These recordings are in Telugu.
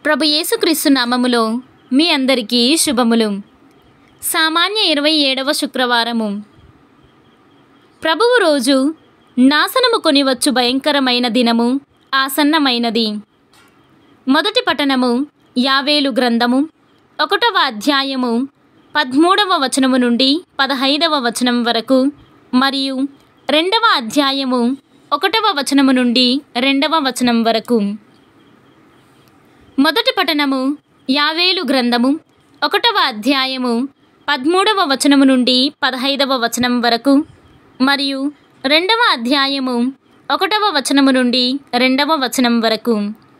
ప్రభు యేసుక్రీస్తు నామములో మీ అందరికీ శుభములు సామాన్య ఇరవై ఏడవ శుక్రవారము ప్రభువు రోజు నాశనము కొనివచ్చు భయంకరమైన దినము ఆసన్నమైనది మొదటి పఠనము యావేలు గ్రంథము ఒకటవ అధ్యాయము పదమూడవ వచనము నుండి పదహైదవ వచనం వరకు మరియు రెండవ అధ్యాయము ఒకటవ వచనము నుండి రెండవ వచనం వరకు మొదటి పఠనము యావేలు గ్రంథము ఒకటవ అధ్యాయము పదమూడవ వచనము నుండి పదహైదవ వచనం వరకు మరియు రెండవ అధ్యాయము ఒకటవ వచనము నుండి రెండవ వచనం వరకు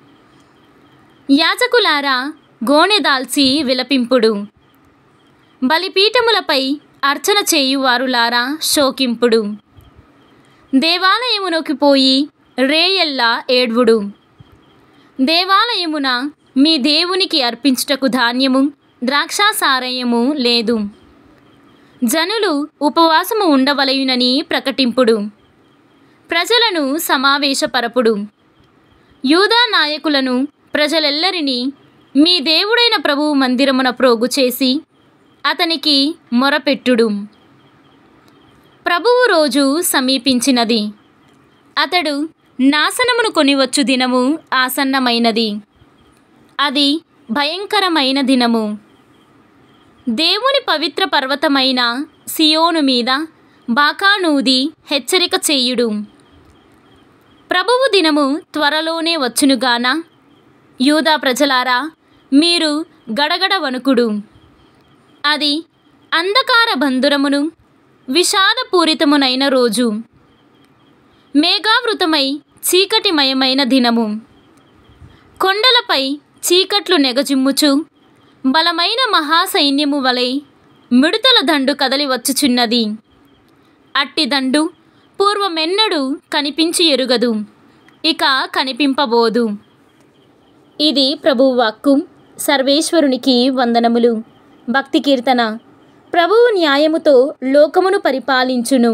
యాజకులారా గోనె దాల్చి విలపింపుడు బలిపీఠములపై అర్చన చేయువారులారా శోకింపుడు దేవాలయమునకు పోయి రేయల్లా ఏడ్వుడు దేవాలయమున మీ దేవునికి అర్పించుటకు ధాన్యము ద్రాక్షాసారయము లేదు జనులు ఉపవాసము ఉండవలయునని ప్రకటింపుడు ప్రజలను సమావేశపరపుడు యూదా నాయకులను ప్రజలెల్లరినీ మీ దేవుడైన ప్రభువు మందిరమున ప్రోగు చేసి అతనికి మొరపెట్టుడు ప్రభువు రోజు సమీపించినది అతడు నాశనమును కొనివచ్చు దినము ఆసన్నమైనది అది భయంకరమైన దినము దేవుని పవిత్ర పర్వతమైన సియోను మీద బాకానూది హెచ్చరిక చేయుడు ప్రభువు దినము త్వరలోనే వచ్చునుగాన యూదా ప్రజలారా మీరు గడగడ వణుకుడు అది అంధకార బంధురమును విషాదపూరితమునైన రోజు మేఘావృతమై చీకటిమయమైన దినము కొండలపై చీకట్లు నెగజిమ్ముచు బలమైన మహాసైన్యము వలె మిడుతల దండు కదలి వచ్చుచున్నది అట్టి దండు పూర్వమెన్నడు కనిపించి ఎరుగదు ఇక కనిపింపబోదు ఇది ప్రభువు వాక్కు సర్వేశ్వరునికి వందనములు భక్తి కీర్తన ప్రభువు న్యాయముతో లోకమును పరిపాలించును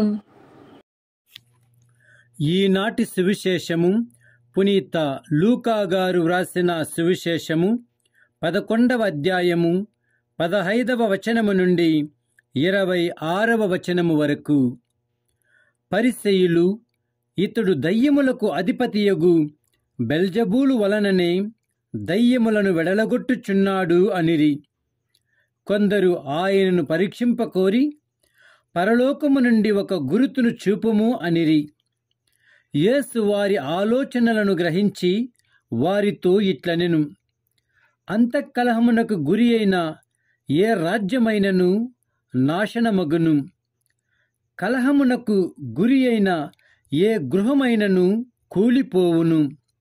ఈనాటి సువిశేషము పునీత లూకా గారు వ్రాసిన సువిశేషము పదకొండవ అధ్యాయము పదహైదవ వచనము నుండి ఇరవై ఆరవ వచనము వరకు పరిసెయులు ఇతడు దయ్యములకు అధిపతియగు బెల్జబూలు వలననే దయ్యములను వెడలగొట్టుచున్నాడు అనిరి కొందరు ఆయనను పరీక్షింపకోరి పరలోకము నుండి ఒక గురుతును చూపుము అనిరి యేసు వారి ఆలోచనలను గ్రహించి వారితో ఇట్లనెను అంతఃకలహమునకు గురి అయిన ఏ రాజ్యమైనను నాశనమగును కలహమునకు గురి అయిన ఏ గృహమైనను కూలిపోవును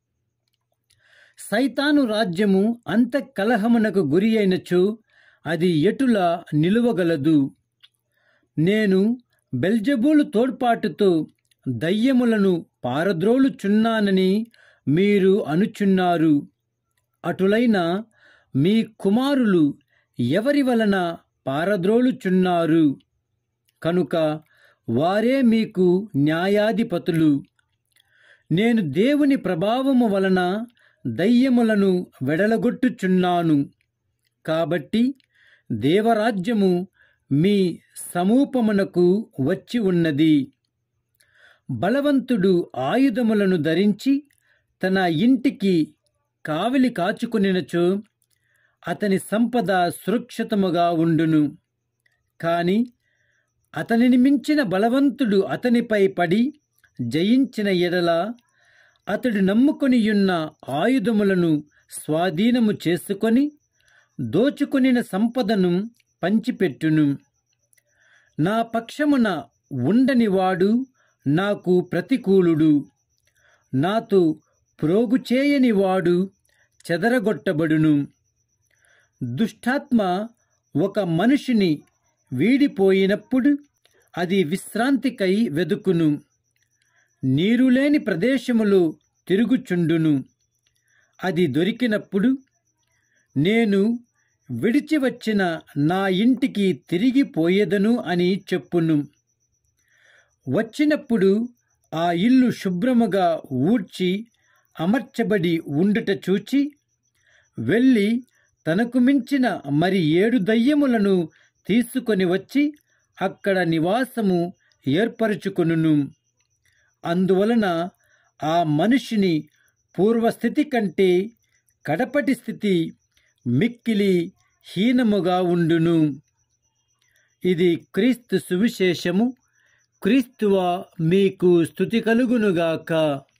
సైతాను రాజ్యము అంతఃకలహమునకు గురి అయినచో అది ఎటులా నిలువగలదు నేను బెల్జబూలు తోడ్పాటుతో దయ్యములను పారద్రోలుచున్నానని మీరు అనుచున్నారు అటులైన మీ కుమారులు ఎవరి వలన పారద్రోలుచున్నారు కనుక వారే మీకు న్యాయాధిపతులు నేను దేవుని ప్రభావము వలన దయ్యములను వెడలగొట్టుచున్నాను కాబట్టి దేవరాజ్యము మీ సమూపమునకు వచ్చి ఉన్నది బలవంతుడు ఆయుధములను ధరించి తన ఇంటికి కావిలి కాచుకునినచో అతని సంపద సురక్షితముగా ఉండును కాని అతనిని మించిన బలవంతుడు అతనిపై పడి జయించిన ఎడల అతడు నమ్ముకొనియున్న ఆయుధములను స్వాధీనము చేసుకొని దోచుకొనిన సంపదను పంచిపెట్టును నా పక్షమున ఉండని వాడు నాకు ప్రతికూలుడు నాతో ప్రోగు చేయని వాడు చెదరగొట్టబడును దుష్టాత్మ ఒక మనిషిని వీడిపోయినప్పుడు అది విశ్రాంతికై వెదుకును నీరులేని ప్రదేశములో తిరుగుచుండును అది దొరికినప్పుడు నేను విడిచి వచ్చిన నా ఇంటికి తిరిగి పోయేదను అని చెప్పును వచ్చినప్పుడు ఆ ఇల్లు శుభ్రముగా ఊడ్చి అమర్చబడి ఉండుట చూచి వెళ్ళి తనకు మించిన మరి ఏడు దయ్యములను తీసుకొని వచ్చి అక్కడ నివాసము ఏర్పరచుకొనును అందువలన ఆ మనిషిని పూర్వస్థితి కంటే కడపటి స్థితి మిక్కిలి హీనముగా ఉండును ఇది క్రీస్తు సువిశేషము క్రీస్తువ మీకు స్థుతి కలుగునుగాక